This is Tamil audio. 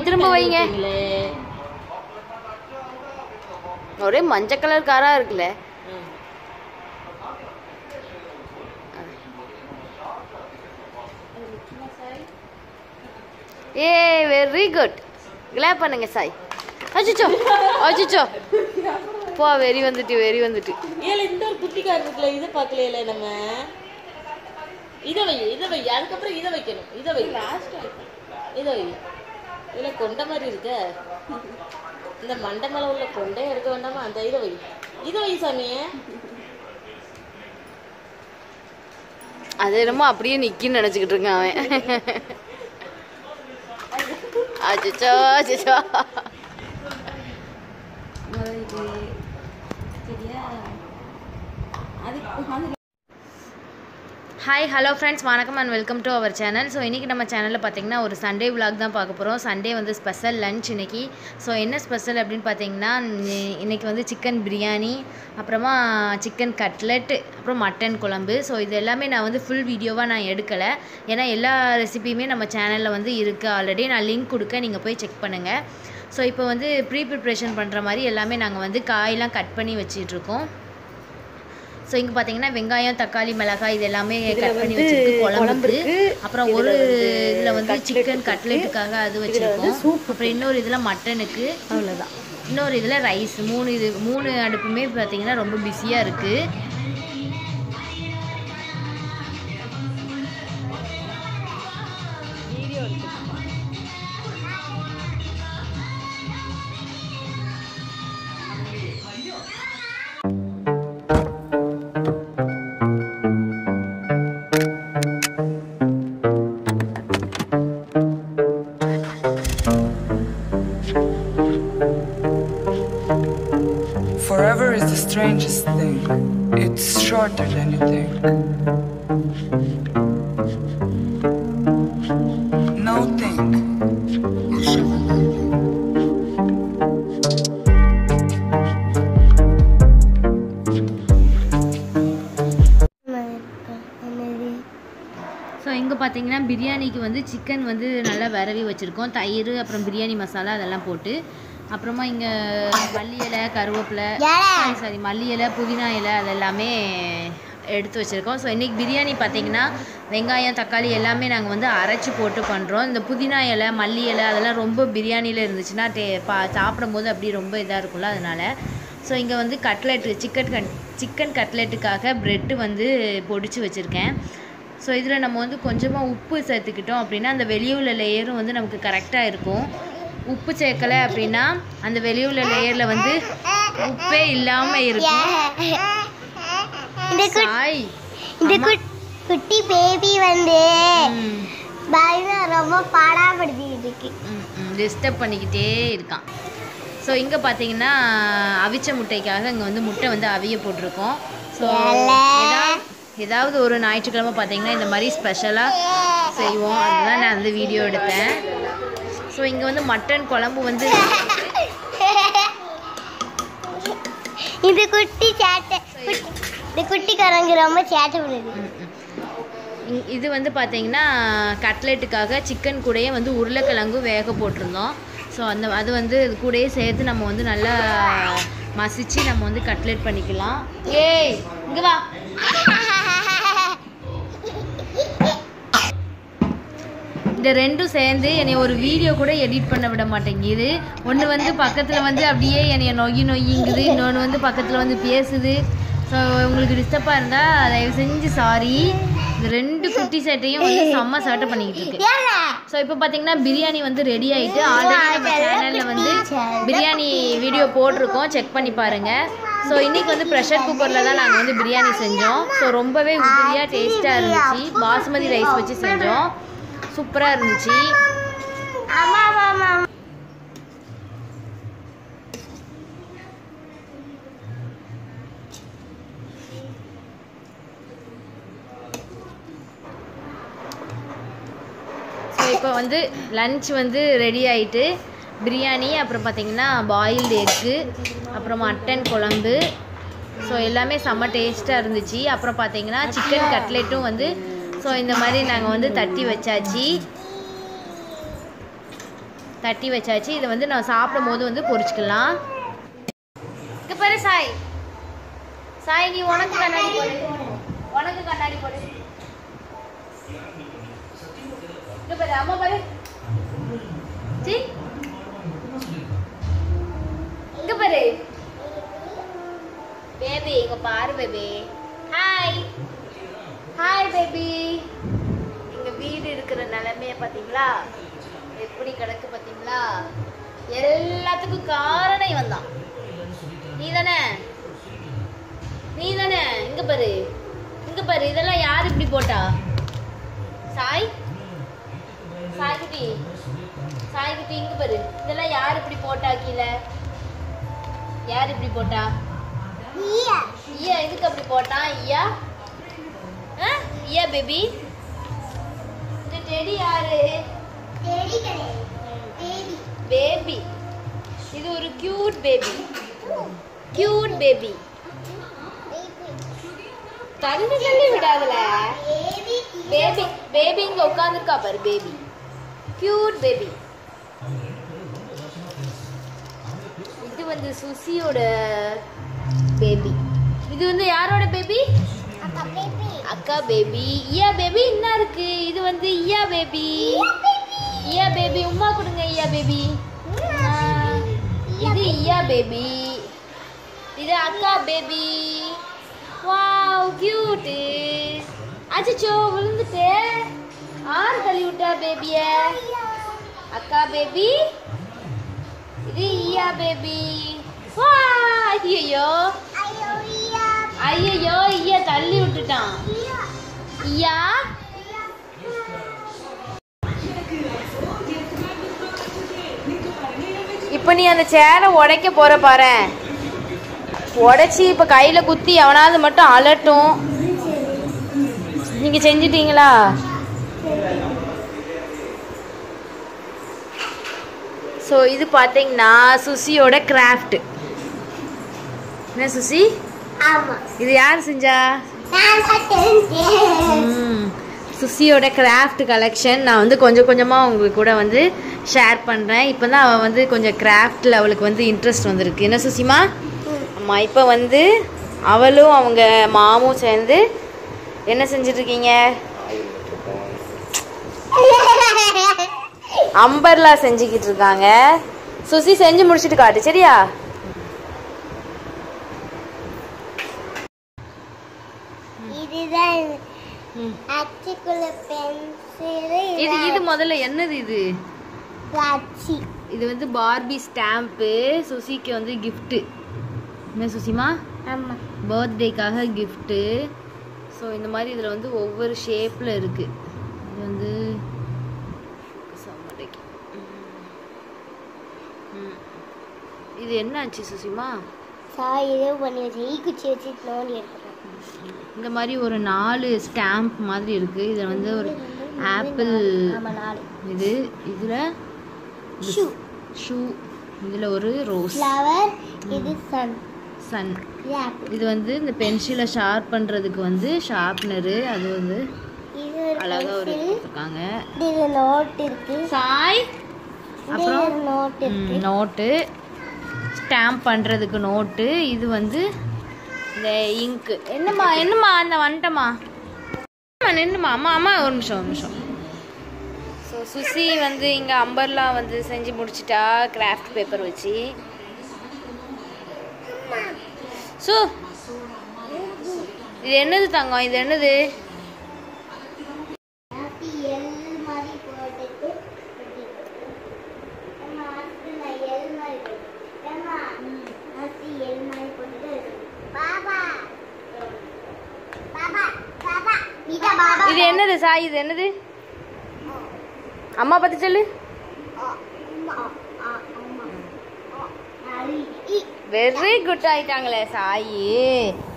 திரும்ப வைங்க இருக்கீங்களே. ஒரே மஞ்சள் கலர் காரா இருக்குல்ல ம். ஏ வெரி குட் கிளாப் பண்ணுங்க சாய் அச்சிச்சோ அச்சிச்சோ போ வெறி வந்துட்டு வெறி வந்துட்டு ஏல இந்த ஒரு குட்டிக்கார் இருக்குல்ல இதை பார்க்கலையில நம்ம இதை வை இதை வை அதுக்கப்புறம் இதை வைக்கணும் இதை வை லாஸ்ட் இதை வை இதுல கொண்ட மாதிரி இருக்க இந்த மண்டை மேல உள்ள கொண்டே எடுக்க வேண்டாமா அந்த இதை வை இதை வை சாமியே அது என்னமோ அப்படியே நிக்கின்னு நினச்சிக்கிட்டு இருக்கான் அவன் அச்சோ அச்சோ ஹாய் ஹலோ ஃப்ரெண்ட்ஸ் வணக்கம் and welcome to our channel so இன்றைக்கி நம்ம சேனலில் பார்த்தீங்கன்னா ஒரு சண்டே vlog தான் பார்க்க போகிறோம் சண்டே வந்து ஸ்பெஷல் லஞ்ச் இன்னைக்கு ஸோ என்ன ஸ்பெஷல் அப்படின்னு பார்த்தீங்கன்னா இன்னி- இன்னைக்கு வந்து சிக்கன் பிரியாணி அப்புறமா சிக்கன் கட்லெட் அப்புறம் மட்டன் குழம்பு ஸோ இது எல்லாமே நான் வந்து ஃபுல் வீடியோவாக நான் எடுக்கலை ஏன்னா எல்லா ரெசிபியுமே நம்ம சேனலில் வந்து இருக்குது ஆல்ரெடி நான் லிங்க் கொடுக்க நீங்கள் போய் செக் பண்ணுங்கள் ஸோ இப்போ வந்து ப்ரீ ப்ரிப்ரேஷன் பண்ணுற மாதிரி எல்லாமே நாங்கள் வந்து காயெல்லாம் கட் பண்ணி வச்சிட்ருக்கோம் ஸோ இங்கே பார்த்தீங்கன்னா வெங்காயம் தக்காளி மிளகாய் இது எல்லாமே கட் பண்ணி வச்சிருக்கு குழம்புக்கு அப்புறம் ஒரு இதில் வந்து சிக்கன் கட்லெட்டுக்காக அது வச்சிருக்கோம் அப்புறம் இன்னொரு இதில் மட்டனுக்கு அவ்வளோதான் இன்னொரு இதில் ரைஸ் மூணு இது மூணு அடுப்புமே பார்த்தீங்கன்னா ரொம்ப பிஸியாக இருக்குது Forever is the strangest thing. It's shorter than you think. No think. So இங்கே பார்த்தீங்கன்னா பிரியாணிக்கு வந்து சிக்கன் வந்து நல்லா விரவி வச்சுருக்கோம் தயிர் அப்புறம் பிரியாணி மசாலா அதெல்லாம் போட்டு அப்புறமா இங்கே மல்லி இலை கருவேப்பிலை சாரி சாரி மல்லி இலை புதினா இலை அது எல்லாமே எடுத்து வச்சுருக்கோம் ஸோ இன்றைக்கி பிரியாணி பார்த்தீங்கன்னா வெங்காயம் தக்காளி எல்லாமே நாங்கள் வந்து அரைச்சி போட்டு பண்ணுறோம் இந்த புதினா இலை மல்லி இலை அதெல்லாம் ரொம்ப பிரியாணியில் இருந்துச்சுன்னா டே பா சாப்பிடும்போது அப்படியே ரொம்ப இதாக இருக்கும்ல அதனால் ஸோ இங்கே வந்து கட்லெட்டு சிக்கன் கட் சிக்கன் கட்லெட்டுக்காக ப்ரெட்டு வந்து பொடிச்சு வச்சுருக்கேன் ஸோ இதில் நம்ம வந்து கொஞ்சமாக உப்பு சேர்த்துக்கிட்டோம் அப்படின்னா அந்த வெளியுள்ள லேயரும் வந்து நமக்கு கரெக்டாக இருக்கும் உப்பு சேர்க்கலை அப்படின்னா அந்த வெளியுள்ள லேயரில் வந்து உப்பே இல்லாமல் இருக்கும் இந்த குட்- சாய் இந்த குட்- குட்டி பேபி வந்து ம், பயமா ரொம்ப பாடாப்படுத்திட்டு இருக்கு டிஸ்டர்ப் பண்ணிக்கிட்டே இருக்கான் ஸோ இங்கே பார்த்தீங்கன்னா அவிச்ச முட்டைக்காக இங்கே வந்து முட்டை வந்து அவிய போட்டிருக்கோம் ஸோ ஏதாவது ஒரு ஞாயிற்றுக்கிழமை பார்த்தீங்கன்னா இந்த மாதிரி ஸ்பெஷலாக செய்வோம் அதுதான் நான் வந்து வீடியோ எடுத்தேன் ஸோ இங்கே வந்து மட்டன் குழம்பு வந்து இந்த குட்டி சேட்டை குட்டி- இந்த குட்டி குரங்கு ரொம்ப சேட்டை பண்ணுது ம், ம். இ- இது வந்து பார்த்தீங்கன்னா கட்லெட்டுக்காக சிக்கன் கூடயே வந்து உருளைக்கிழங்கு வேக போட்டிருந்தோம் ஸோ அந்த அது வந்து இது கூடயே சேர்த்து நம்ம வந்து நல்லா மசிச்சு நம்ம வந்து கட்லெட் பண்ணிக்கலாம் ஏய் இங்கே வா இந்த ரெண்டும் சேர்ந்து என்னை ஒரு வீடியோ கூட எடிட் பண்ண விட மாட்டேங்குது ஒன்று வந்து பக்கத்தில் வந்து அப்படியே என்னைய நொய்யி நொய்யுங்குது இன்னொன்று வந்து பக்கத்தில் வந்து பேசுது ஸோ உங்களுக்கு டிஸ்டர்பாக இருந்தால் தயவு செஞ்சு சாரி இந்த ரெண்டு குட்டி சேட்டையும் வந்து செம்ம சேட்டை பண்ணிக்கிட்டு இருக்கு ஸோ இப்போ பார்த்தீங்கன்னா பிரியாணி வந்து ரெடி ஆயிட்டு ஆல்ரெடி நம்ம சேனலில் வந்து பிரியாணி வீடியோ போட்டிருக்கோம் செக் பண்ணி பாருங்க ஸோ இன்னைக்கு வந்து ப்ரெஷர் குக்கரில் தான் நாங்கள் வந்து பிரியாணி செஞ்சோம் ஸோ ரொம்பவே உதிரியாக டேஸ்ட்டாக இருந்துச்சு பாஸ்மதி ரைஸ் வச்சு செஞ்சோம் சூப்பராக இருந்துச்சு ஆமா ஆமா ஆமா ஸோ இப்போ வந்து லன்ச் வந்து ரெடி ஆயிட்டு பிரியாணி அப்புறம் பார்த்தீங்கன்னா பாயில்டு எக்கு அப்புறம் மட்டன் குழம்பு ஸோ எல்லாமே செம்ம டேஸ்ட்டாக இருந்துச்சு அப்புறம் பார்த்தீங்கன்னா சிக்கன் கட்லெட்டும் வந்து ஸோ இந்த மாதிரி நாங்கள் வந்து தட்டி வச்சாச்சு தட்டி வச்சாச்சு இதை வந்து நான் சாப்பிடும் போது வந்து பொரிச்சுக்கலாம் இங்க பாரு சாய் சாய் நீ உனக்கு கண்ணாடி போடு உனக்கு கண்ணாடி போடு இங்க பாரு அம்மா பாரு சி இங்க பாரு பேபி இங்க பாரு பேபி ஹாய் ஹாய் பேபி எங்க வீடு இருக்கிற நிலைமைய பாத்தீங்களா எப்படி கிடக்கு பாத்தீங்களா எல்லாத்துக்கும் காரணம் இவன் தான் நீ தானே நீ தானே இங்க பாரு இங்க பாரு இதெல்லாம் யார் இப்படி போட்டா சாய் சாய் குட்டி சாய் குட்டி இங்க பாரு இதெல்லாம் யார் இப்படி போட்டா கீழே யார் இப்படி போட்டா ஐயா எதுக்கு அப்படி போட்டான் ஐயா ஆ? ஐயா பேபி இந்த டெடி யாரு பேபி இது ஒரு கியூட் பேபி கியூட் பேபி தள்ளி தள்ளி விடாதல பேபி பேபி இங்க உட்காந்துருக்கா பாரு பேபி கியூட் பேபி இது வந்து சுசியோட பேபி இது வந்து யாரோட பேபி அக்கா பேபி இயா பேபி என்ன இருக்கு இது வந்து இயா பேபி இயா பேபி உம்மா கொடுங்க இயா பேபி இது இயா பேபி இது அக்கா பேபி வாவ் கியூட் அச்சச்சோ விழுந்துட்டு ஆறு தள்ளி விட்டா பேபிய அக்கா பேபி இது இயா பேபி வா ஐயோ ஐயோ ஐயா தள்ளி விட்டுட்டான் ஐயா இப்போ நீ அந்த சேரை உடைக்க போற பாரு உடைச்சி இப்போ கையில் குத்தி எவனாவது மட்டும் அலட்டும் நீங்கள் செஞ்சிட்டீங்களா ஸோ இது பார்த்தீங்கன்னா சுசியோட கிராஃப்ட் என்ன சுசி ஆமா இது யார் செஞ்சா நான் தான் தெரிஞ்சேன் ம். சுசியோட கிராஃப்ட் கலெக்ஷன் நான் வந்து கொஞ்சம் கொஞ்சமாக உங்களுக்கு கூட வந்து ஷேர் பண்ணுறேன் இப்போ தான் அவள் வந்து கொஞ்சம் கிராஃப்டில் அவளுக்கு வந்து இன்ட்ரெஸ்ட் வந்திருக்கு என்ன சுசிமா ஆமாம் இப்போ வந்து அவளும் அவங்க மாமும் சேர்ந்து என்ன செஞ்சுட்டு இருக்கீங்க அம்பர்லா செஞ்சுக்கிட்டு இருக்காங்க சுசி செஞ்சு முடிச்சிட்டு காட்டு சரியா இதுதான் ம். அச்சுக்குள்ள பென்சில் இது இது முதல்ல என்னது இது அச்சு இது வந்து பார்பி ஸ்டாம்ப்பு சுசிக்கு வந்து கிஃப்ட்டு என்ன சுசிமா ஆமா பர்த்டேக்காக கிஃப்ட்டு ஸோ இந்த மாதிரி இதில் வந்து ஒவ்வொரு ஷேப்பில் இருக்குது இது வந்து சம்மடைக்கு. ம். இது என்ன ஆச்சு சுசிமா சாய் ஏதோ பண்ணி வச்சு ஈ குச்சி வச்சு நோண்டி எடுக்கிறேன் இந்த மாதிரி ஒரு நாலு ஸ்டாம்ப் மாதிரி இருக்குது இதில் வந்து ஒரு ஆப்பிள் ஆமா நாலு இது இதில் ஷூ ஷூ இதில் ஒரு ரோஸ் ஃப்ளவர் இது சன் சன் இது ஆப்பிள் இது வந்து இந்த பென்சிலை ஷார்ப் பண்ணுறதுக்கு வந்து ஷார்ப்னரு அது வந்து இது ஒரு அழகாக ஒரு பென்சில் கொடுத்துருக்காங்க இது நோட் இருக்கு சாய் இது அப்புறம் ஒரு நோட் இருக்கு நோட்டு ஸ்டாம்ப் பண்ணுறதுக்கு நோட்டு இது வந்து இந்த இங்கு என்னம்மா என்னம்மா அந்த வந்துட்டம்மா அம்மா நின்னுமா அம்மா அம்மா ஒரு நிமிஷம் ஒரு நிமிஷம் ஸோ சுசி வந்து இங்கே அம்பர்லாம் வந்து செஞ்சு முடிச்சிட்டா கிராஃப்ட் பேப்பர் வச்சு சு இது என்னது தங்கம் இது என்னது ஹாப்பி எல் மாதிரி போட்டுட்டு அம்மா ஹாப்பி நான் எல் மாதிரி போட்டு அம்மா ஹாப்பி எல் மாதிரி போட்டுட்டு பாபா பாபா பாபா நீதா பாபா இது என்னது சாய் இது என்னது அம்மா பத்தி சொல்லு அம்மா ஆ அம்மா ஆ அரி இ வெரி குட் ஆயிட்டாங்களே சாயி